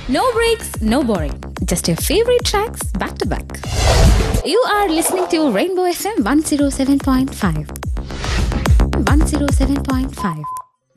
No breaks, no boring. Just your favorite tracks back to back. You are listening to Rainbow FM 107.5. 107.5.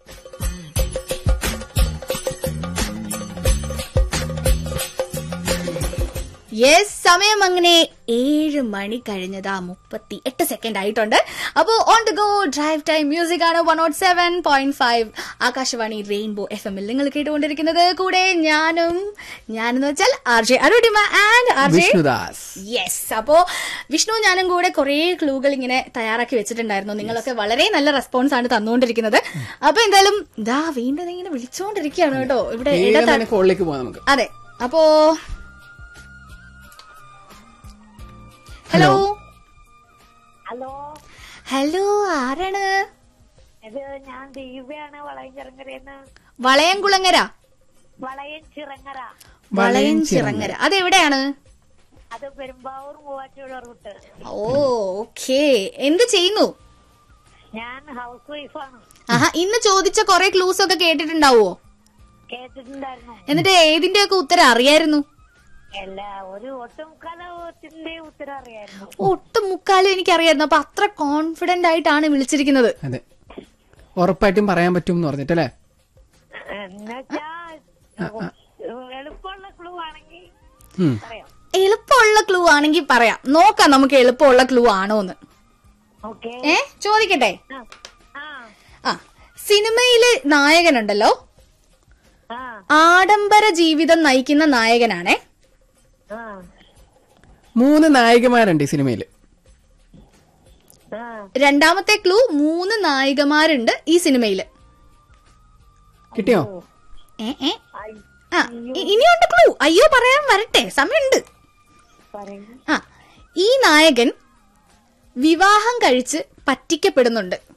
Yes സമയം അങ്ങനെ ഏഴ് മണി കഴിഞ്ഞതാ മുപ്പത്തി എട്ട് സെക്കൻഡ് ആയിട്ടുണ്ട് അപ്പോ on to go drive time music ആണ് one naught seven point five Akashvani rainbow F എമ്മിൽ നിങ്ങൾ കേട്ടുകൊണ്ടിരിക്കുന്നത് കൂടെ ഞാനും ഞാനെന്ന് വെച്ചാൽ R J Arunima and R J Vishnudas yes അപ്പോ വിഷ്ണു ഞാനും കൂടെ കുറെ ക്ലൂകൾ ഇങ്ങനെ തയ്യാറാക്കി വെച്ചിട്ടുണ്ടായിരുന്നു നിങ്ങളൊക്കെ വളരെ നല്ല റെസ്പോൺസ് ആണ് തന്നുകൊണ്ടിരിക്കുന്നത് അപ്പൊ എന്തായാലും ഇതാ വീണ്ടും ഇങ്ങനെ വിളിച്ചുകൊണ്ടിരിക്കുകയാണ് കേട്ടോ ഇവിടെ ഏഴ് ഇടത- മണി കോളിലേക്ക് പോവാം നമുക്ക് അതെ അപ്പോ ഹലോ ഹലോ ഹലോ ആരാണ് ഇത് ഞാൻ ദിവ്യാണ് വളയം ചിറങ്ങരയെന്ന് വളയംകുളങ്ങര വളയം ചിറങ്ങര വളയം ചിറങ്ങര അതെവിടെയാണ് അത് പെരുമ്പാവൂർ മൂവാറ്റുപുഴ റൂട്ട് ഓ ഓക്കേ എന്ത് ചെയ്യുന്നു ഞാൻ ഹൗസ് വൈഫാണ് ആഹാ ഇന്ന് ചോദിച്ച കുറെ ക്ലൂസ് ഒക്കെ കേട്ടിട്ടുണ്ടാവോ കേട്ടിട്ടുണ്ടായിരുന്നു എന്നിട്ട് ഏതിന്റെ ഒക്കെ ഉത്തരം അറിയായിരുന്നു എല്ലാ ഒരു ഒട്ടുമുക്കാലത്തിന്റെ ഉത്തരം അറിയായിരുന്നു ഒട്ടും മുക്കാലും എനിക്കറിയായിരുന്നു അപ്പൊ അത്ര കോൺഫിഡന്റ് ആയിട്ടാണ് വിളിച്ചിരിക്കുന്നത് അതെ ഉറപ്പായിട്ടും പറയാൻ പറ്റും എന്ന് പറഞ്ഞിട്ടല്ലേ എന്നുവെച്ചാ എളുപ്പമുള്ള ക്ലൂ ആണെങ്കിൽ ഉം. പറയാം എളുപ്പമുള്ള ക്ലൂ ആണെങ്കിൽ പറയാം നോക്കാം നമുക്ക് എളുപ്പമുള്ള ക്ലൂ ആണോന്ന് ഓക്കെ ഏ ചോദിക്കട്ടെ ആ ആ സിനിമയിലെ നായകനുണ്ടല്ലോ ആ ആഡംബര ജീവിതം നയിക്കുന്ന നായകനാണേ ആ മൂന്ന് നായികമാരുണ്ട് ഈ സിനിമയിൽ ആ രണ്ടാമത്തെ ക്ലൂ മൂന്ന് നായികമാരുണ്ട് ഈ സിനിമയില് കിട്ടിയോ ഏ ഏ ആ ഇ- ഇനിയുണ്ട് ക്ലൂ അയ്യോ പറയാൻ വരട്ടെ സമയമുണ്ട് പറയും ആ ഈ നായകൻ വിവാഹം കഴിച്ച് പറ്റിക്കപ്പെടുന്നുണ്ട്